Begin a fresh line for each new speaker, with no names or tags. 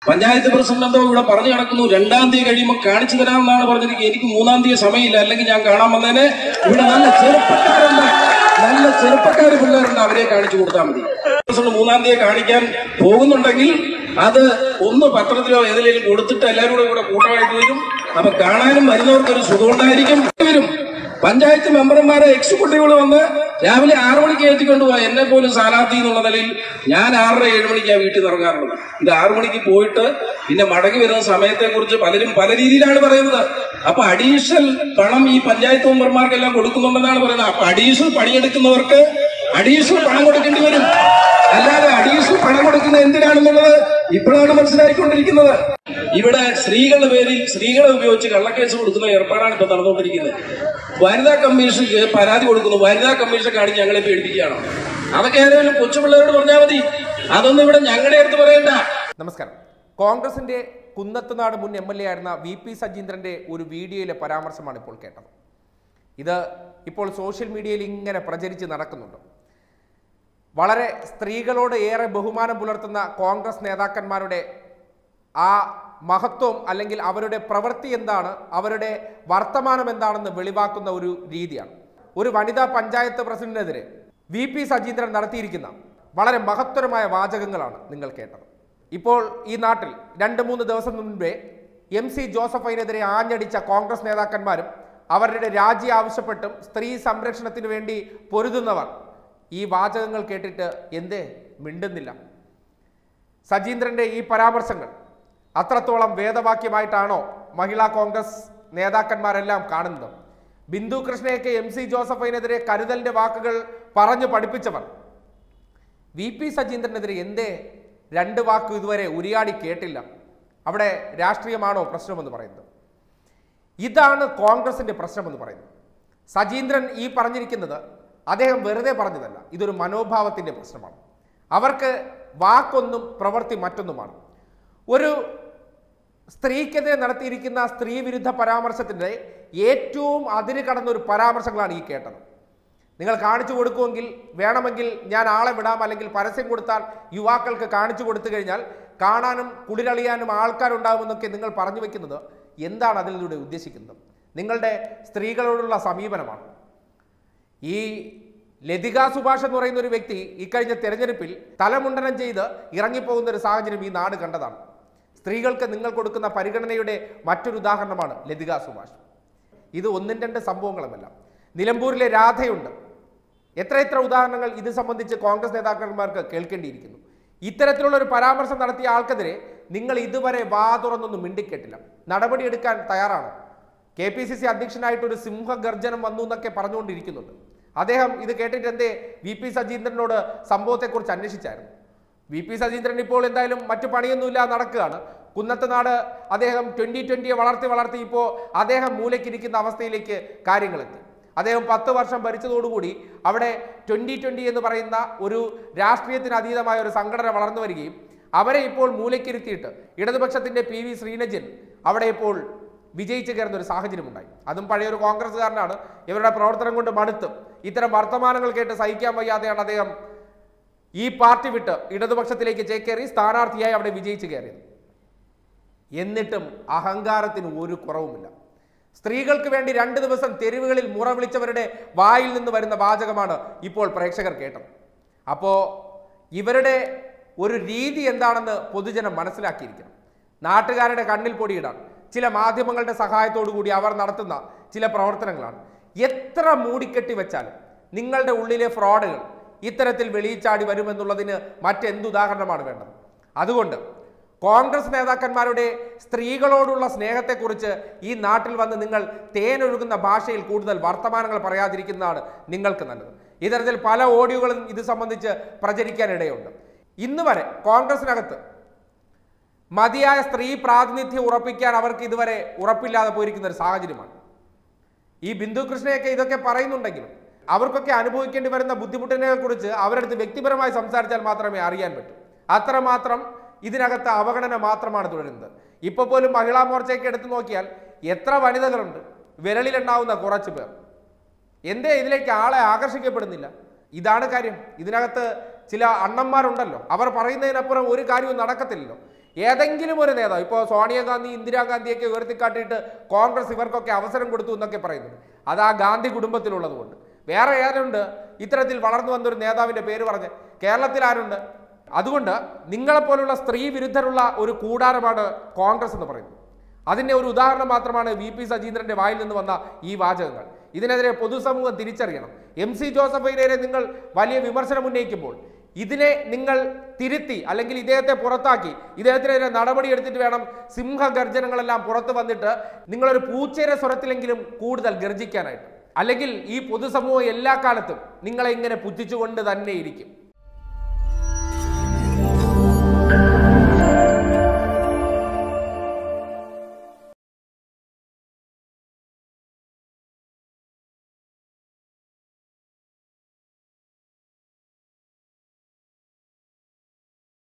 panchayat president എന്തോ ഇവിടെ പറഞ്ഞു നടക്കുന്നു രണ്ടാം തീയതി കഴിയുമ്പോൾ കാണിച്ചു തരാമെന്നാണ് പറഞ്ഞിരിക്കുന്നത് എനിക്ക് മൂന്നാം തീയതി സമയമില്ല അല്ലെങ്കിൽ ഞാൻ കാണാൻ വന്നേനെ ഇവിടെ നല്ല ചെറുപ്പക്കാരുണ്ട് നല്ല ചെറുപ്പക്കാര് പിള്ളേരുണ്ട് അവരെ കാണിച്ചു കൊടുത്താൽ മതി പ്രസിഡന്റ് മൂന്നാം തീയതി കാണിക്കാൻ പോകുന്നുണ്ടെങ്കിൽ അത് ഒന്ന് പത്രത്തിലോ ഏതിലേലും കൊടുത്തിട്ട് എല്ലാവരും കൂടെ കൂടെ കൂട്ടമായിട്ട് വരും അപ്പൊ കാണാനും വരുന്നവർക്ക് ഒരു സുഖമുണ്ടായിരിക്കും വരും പഞ്ചായത്ത് മെമ്പർമാരെ എക്സിക്യൂട്ടീവുകൾ വന്ന് രാവിലെ ആറു മണിക്ക് ഏറ്റിക്കൊണ്ടുപോയി എന്നെ പോലും സ്ഥാനാർത്ഥി എന്നുള്ള നിലയിൽ ഞാൻ ആറര ഏഴ് മണിക്കാണ് വീട്ടിൽ നിന്ന് ഇറങ്ങാറുള്ളത് ഇത് ആറു മണിക്ക് പോയിട്ട് പിന്നെ മടങ്ങി വരുന്ന സമയത്തെ കുറിച്ച് പലരും പല രീതിയിലാണ് പറയുന്നത് അപ്പൊ അഡീഷണൽ പണം ഈ പഞ്ചായത്ത് മെമ്പർമാർക്കെല്ലാം കൊടുക്കുന്നുണ്ടെന്നാണ് പറയുന്നത് അപ്പൊ അഡീഷണൽ പണിയെടുക്കുന്നവർക്ക് അഡീഷണൽ പണം കൊടുക്കേണ്ടി വരും അല്ലാതെ അഡീഷണൽ പണം കൊടുക്കുന്നത് എന്തിനാണെന്നുള്ളത് ഇപ്പോഴാണ് മനസ്സിലായിക്കൊണ്ടിരിക്കുന്നത് ഇവിടെ സ്ത്രീകളുടെ പേരിൽ സ്ത്രീകളെ ഉപയോഗിച്ച് കള്ളക്കേസ് കൊടുക്കുന്ന ഏർപ്പാടാണ് ഇപ്പൊ നടന്നുകൊണ്ടിരിക്കുന്നത് വനിതാ കമ്മീഷന് പരാതി കൊടുക്കുന്നു വനിതാ കമ്മീഷൻ കാണിച്ച് ഞങ്ങളെ പേടിപ്പിക്കുകയാണോ അതൊക്കെ ഏതെങ്കിലും കൊച്ചുപിള്ളേരോട് പറഞ്ഞാൽ മതി അതൊന്നും ഇവിടെ ഞങ്ങളുടെ അടുത്ത് പറയണ്ട
നമസ്കാരം കോൺഗ്രസിന്റെ കുന്നത്തുനാട് മുൻ എം എൽ എ ആയിരുന്ന വി പി സജീന്ദ്രന്റെ ഒരു വീഡിയോയിലെ പരാമർശമാണ് ഇപ്പോൾ കേട്ടത് ഇത് ഇപ്പോൾ സോഷ്യൽ മീഡിയയിൽ ഇങ്ങനെ പ്രചരിച്ച് നടക്കുന്നുണ്ട് വളരെ സ്ത്രീകളോട് ഏറെ ബഹുമാനം പുലർത്തുന്ന കോൺഗ്രസ് നേതാക്കന്മാരുടെ ആ മഹത്വം അല്ലെങ്കിൽ അവരുടെ പ്രവൃത്തി എന്താണ് അവരുടെ വർത്തമാനം എന്താണെന്ന് വെളിവാക്കുന്ന ഒരു രീതിയാണ് ഒരു വനിതാ പഞ്ചായത്ത് പ്രസിഡന്റിനെതിരെ വി പി സജീന്ദ്രൻ നടത്തിയിരിക്കുന്ന വളരെ മഹത്തരമായ വാചകങ്ങളാണ് നിങ്ങൾ കേട്ടത് ഇപ്പോൾ ഈ നാട്ടിൽ രണ്ട് മൂന്ന് ദിവസം മുൻപേ എം സി ജോസഫൈനെതിരെ ആഞ്ഞടിച്ച കോൺഗ്രസ് നേതാക്കന്മാരും അവരുടെ രാജി ആവശ്യപ്പെട്ടും സ്ത്രീ സംരക്ഷണത്തിന് വേണ്ടി പൊരുതുന്നവർ ഈ വാചകങ്ങൾ കേട്ടിട്ട് എന്തേ മിണ്ടുന്നില്ല സജീന്ദ്രന്റെ ഈ പരാമർശങ്ങൾ അത്രത്തോളം വേദവാക്യമായിട്ടാണോ മഹിളാ കോൺഗ്രസ് നേതാക്കന്മാരെല്ലാം കാണുന്നത് ബിന്ദു കൃഷ്ണയൊക്കെ എം സി ജോസഫിനെതിരെ കരുതലിന്റെ വാക്കുകൾ പറഞ്ഞു പഠിപ്പിച്ചവർ വി പി സജീന്ദ്രനെതിരെ എന്തേ രണ്ട് വാക്ക് ഇതുവരെ ഉരിയാടി കേട്ടില്ല അവിടെ രാഷ്ട്രീയമാണോ പ്രശ്നമെന്ന് പറയുന്നത് ഇതാണ് കോൺഗ്രസിന്റെ പ്രശ്നമെന്ന് പറയുന്നത് സജീന്ദ്രൻ ഈ പറഞ്ഞിരിക്കുന്നത് അദ്ദേഹം വെറുതെ പറഞ്ഞതല്ല ഇതൊരു മനോഭാവത്തിന്റെ പ്രശ്നമാണ് അവർക്ക് വാക്കൊന്നും പ്രവൃത്തി മറ്റൊന്നുമാണ് ഒരു സ്ത്രീക്കെതിരെ നടത്തിയിരിക്കുന്ന സ്ത്രീ വിരുദ്ധ പരാമർശത്തിൻ്റെ ഏറ്റവും അതിര് കടന്ന ഒരു പരാമർശങ്ങളാണ് ഈ കേട്ടത് നിങ്ങൾ കാണിച്ചു കൊടുക്കുമെങ്കിൽ വേണമെങ്കിൽ ഞാൻ ആളെ വിടാം അല്ലെങ്കിൽ പരസ്യം കൊടുത്താൽ യുവാക്കൾക്ക് കാണിച്ചു കൊടുത്തു കഴിഞ്ഞാൽ കാണാനും കുളിരളിയാനും ആൾക്കാരുണ്ടാകുമെന്നൊക്കെ നിങ്ങൾ പറഞ്ഞു വെക്കുന്നത് എന്താണ് അതിലൂടെ ഉദ്ദേശിക്കുന്നത് നിങ്ങളുടെ സ്ത്രീകളോടുള്ള സമീപനമാണ് ഈ ലതിക സുഭാഷ് എന്ന് പറയുന്ന ഒരു വ്യക്തി ഇക്കഴിഞ്ഞ തെരഞ്ഞെടുപ്പിൽ തലമുണ്ടനം ചെയ്ത് ഇറങ്ങിപ്പോകുന്ന ഒരു സാഹചര്യം ഈ നാട് കണ്ടതാണ് സ്ത്രീകൾക്ക് നിങ്ങൾ കൊടുക്കുന്ന പരിഗണനയുടെ മറ്റൊരു ഉദാഹരണമാണ് ലതിക സുഭാഷ് ഇത് ഒന്നും രണ്ട് സംഭവങ്ങളുമല്ല നിലമ്പൂരിലെ രാധയുണ്ട് എത്ര എത്ര ഉദാഹരണങ്ങൾ ഇത് സംബന്ധിച്ച് കോൺഗ്രസ് നേതാക്കന്മാർക്ക് കേൾക്കേണ്ടിയിരിക്കുന്നു ഇത്തരത്തിലുള്ള ഒരു പരാമർശം നടത്തിയ ആൾക്കെതിരെ നിങ്ങൾ ഇതുവരെ വാ തുറന്നൊന്നും മിണ്ടിക്കേട്ടില്ല നടപടിയെടുക്കാൻ തയ്യാറാണ് കെ പി സി സി അധ്യക്ഷനായിട്ട് ഒരു സിംഹഗർജനം വന്നു എന്നൊക്കെ പറഞ്ഞുകൊണ്ടിരിക്കുന്നുണ്ട് അദ്ദേഹം ഇത് കേട്ടിട്ട് എന്തേ വി പി സജീന്ദ്രനോട് സംഭവത്തെക്കുറിച്ച് അന്വേഷിച്ചായിരുന്നു വി പി സജീന്ദ്രൻ ഇപ്പോൾ എന്തായാലും മറ്റു പണിയൊന്നുമില്ല നടക്കുകയാണ് കുന്നത്ത് നാട് അദ്ദേഹം ട്വന്റി ട്വന്റിയെ വളർത്തി വളർത്തി ഇപ്പോൾ അദ്ദേഹം മൂലയ്ക്കിരിക്കുന്ന അവസ്ഥയിലേക്ക് കാര്യങ്ങളെത്തി അദ്ദേഹം പത്ത് വർഷം ഭരിച്ചതോടുകൂടി അവിടെ ട്വന്റി ട്വന്റി എന്ന് പറയുന്ന ഒരു രാഷ്ട്രീയത്തിന് അതീതമായ ഒരു സംഘടന വളർന്നു വരികയും അവരെ ഇപ്പോൾ മൂലയ്ക്കിരുത്തിയിട്ട് ഇടതുപക്ഷത്തിന്റെ പി വി ശ്രീനജൻ അവിടെ ഇപ്പോൾ വിജയിച്ചു കയറുന്ന ഒരു സാഹചര്യമുണ്ടായി അതും പഴയൊരു കോൺഗ്രസ്സുകാരനാണ് ഇവരുടെ പ്രവർത്തനം കൊണ്ട് മടുത്ത് ഇത്തരം വർത്തമാനങ്ങൾ കേട്ട് സഹിക്കാൻ വയ്യാതെയാണ് അദ്ദേഹം ഈ പാർട്ടി വിട്ട് ഇടതുപക്ഷത്തിലേക്ക് ചേക്കേറി സ്ഥാനാർത്ഥിയായി അവിടെ വിജയിച്ചു കയറിയത് എന്നിട്ടും അഹങ്കാരത്തിന് ഒരു കുറവുമില്ല സ്ത്രീകൾക്ക് വേണ്ടി രണ്ട് ദിവസം തെരുവുകളിൽ മുറ വിളിച്ചവരുടെ വായിൽ നിന്ന് വരുന്ന വാചകമാണ് ഇപ്പോൾ പ്രേക്ഷകർ കേട്ടത് അപ്പോൾ ഇവരുടെ ഒരു രീതി എന്താണെന്ന് പൊതുജനം മനസ്സിലാക്കിയിരിക്കണം നാട്ടുകാരുടെ കണ്ണിൽ പൊടിയിടാൻ ചില മാധ്യമങ്ങളുടെ സഹായത്തോടു കൂടി അവർ നടത്തുന്ന ചില പ്രവർത്തനങ്ങളാണ് എത്ര മൂടിക്കെട്ടി വെച്ചാലും നിങ്ങളുടെ ഉള്ളിലെ ഫ്രോഡുകൾ ഇത്തരത്തിൽ വെളിയിച്ചാടി വരുമെന്നുള്ളതിന് മറ്റെന്ത് ഉദാഹരണമാണ് വേണ്ടത് അതുകൊണ്ട് കോൺഗ്രസ് നേതാക്കന്മാരുടെ സ്ത്രീകളോടുള്ള സ്നേഹത്തെക്കുറിച്ച് ഈ നാട്ടിൽ വന്ന് നിങ്ങൾ തേനൊഴുകുന്ന ഭാഷയിൽ കൂടുതൽ വർത്തമാനങ്ങൾ പറയാതിരിക്കുന്നതാണ് നിങ്ങൾക്ക് നല്ലത് ഇത്തരത്തിൽ പല ഓഡിയോകളും ഇത് സംബന്ധിച്ച് പ്രചരിക്കാനിടയുണ്ട് ഇന്ന് വരെ കോൺഗ്രസിനകത്ത് മതിയായ സ്ത്രീ പ്രാതിനിധ്യം ഉറപ്പിക്കാൻ അവർക്ക് ഇതുവരെ ഉറപ്പില്ലാതെ പോയിരിക്കുന്ന ഒരു സാഹചര്യമാണ് ഈ ബിന്ദു കൃഷ്ണയൊക്കെ ഇതൊക്കെ പറയുന്നുണ്ടെങ്കിലും അവർക്കൊക്കെ അനുഭവിക്കേണ്ടി വരുന്ന ബുദ്ധിമുട്ടിനെ കുറിച്ച് അവരടുത്ത് വ്യക്തിപരമായി സംസാരിച്ചാൽ മാത്രമേ അറിയാൻ പറ്റൂ അത്രമാത്രം ഇതിനകത്ത് അവഗണന മാത്രമാണ് തുടരുന്നത് ഇപ്പൊ പോലും മഹിളാ മോർച്ചയ്ക്ക് എടുത്തു നോക്കിയാൽ എത്ര വനിതകളുണ്ട് വിരലിലുണ്ടാവുന്ന കുറച്ച് പേർ എന്തേ ഇതിലേക്ക് ആളെ ആകർഷിക്കപ്പെടുന്നില്ല ഇതാണ് കാര്യം ഇതിനകത്ത് ചില അണ്ണന്മാരുണ്ടല്ലോ അവർ പറയുന്നതിനപ്പുറം ഒരു കാര്യവും നടക്കത്തില്ലല്ലോ ഏതെങ്കിലും ഒരു നേതാവ് ഇപ്പോൾ സോണിയാഗാന്ധി ഇന്ദിരാഗാന്ധിയൊക്കെ ഉയർത്തിക്കാട്ടിയിട്ട് കോൺഗ്രസ് ഇവർക്കൊക്കെ അവസരം കൊടുത്തു എന്നൊക്കെ പറയുന്നുണ്ട് അത് ആ ഗാന്ധി കുടുംബത്തിലുള്ളത് കൊണ്ട് വേറെ ആരുണ്ട് ഇത്തരത്തിൽ വളർന്നു വന്നൊരു നേതാവിന്റെ പേര് പറഞ്ഞ് കേരളത്തിൽ ആരുണ്ട് അതുകൊണ്ട് നിങ്ങളെപ്പോലുള്ള സ്ത്രീ വിരുദ്ധരുള്ള ഒരു കൂടാരമാണ് കോൺഗ്രസ് എന്ന് പറയുന്നത് അതിന്റെ ഒരു ഉദാഹരണം മാത്രമാണ് വി പി സജീന്ദ്രന്റെ വായിൽ നിന്ന് വന്ന ഈ വാചകങ്ങൾ ഇതിനെതിരെ പൊതുസമൂഹം തിരിച്ചറിയണം എം സി ജോസഫിനെതിരെ നിങ്ങൾ വലിയ വിമർശനം ഉന്നയിക്കുമ്പോൾ ഇതിനെ നിങ്ങൾ തിരുത്തി അല്ലെങ്കിൽ ഇദ്ദേഹത്തെ പുറത്താക്കി ഇദ്ദേഹത്തിനെതിരെ നടപടി എടുത്തിട്ട് വേണം സിംഹഗർജനങ്ങളെല്ലാം പുറത്തു വന്നിട്ട് നിങ്ങളൊരു പൂച്ചേര സ്വരത്തിലെങ്കിലും കൂടുതൽ ഗർജിക്കാനായിട്ട് അല്ലെങ്കിൽ ഈ പൊതുസമൂഹം എല്ലാ കാലത്തും നിങ്ങളെ ഇങ്ങനെ പുച്ഛിച്ചുകൊണ്ട് തന്നെ ഇരിക്കും